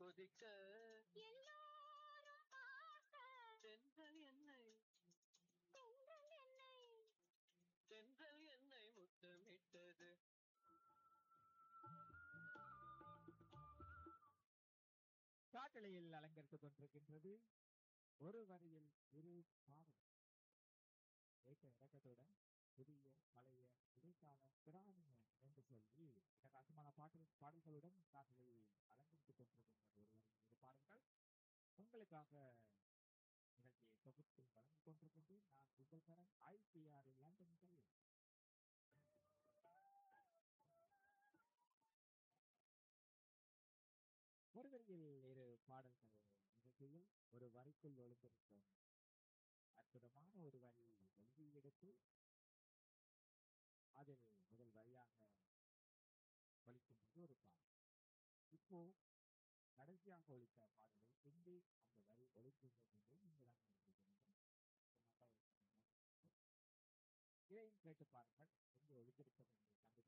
கொதிக்க எல்லோரும் பார்க்க தென்றல் என்னை தென்றல் என்னை தென்றல் என்னை முத்தமிட்டது காட்டலையில் அலங்கரித்துக் கொண்டிருக்கின்றது ஒரு வரியில் இரு பாடல் ஏற்ற இறக்கத்துடன் புதிய பழைய இடைக்கால பிராணிய என்று சொல்லி பிரகாசமான பாடல் பாடல்களுடன் காட்டலையை அலங்கரித்துக் கொண்டிருக்கின்றது ஒரு வரியில் இரு பாடல்கள் உங்களுக்காக நிகழ்ச்சியை தொகுத்து வழங்கிக் கொண்டிருக்கின்றேன் நான் உங்கள் தரம் ஐபிஆர் லண்டன் செல்வி ஒரு வரியில் இரு பாடல்கள் நிகழ்ச்சியில் ஒரு வரிக்குள் ஒளிந்திருக்கும் அற்புதமான ஒரு வரி எழுதி எடுத்து அதில் முதல் வரியாக ஒழிக்கின்றது ஒரு பாடல் இப்போ கடைசியாக ஒழித்த பாடலை எங்கே அந்த வரி ஒழிக்கின்றது என்று நீங்கள் தான் கண்டுபிடிக்க வேண்டும் இதையும் கேட்டு பாருங்கள் எங்கே ஒழித்திருக்கிறது என்று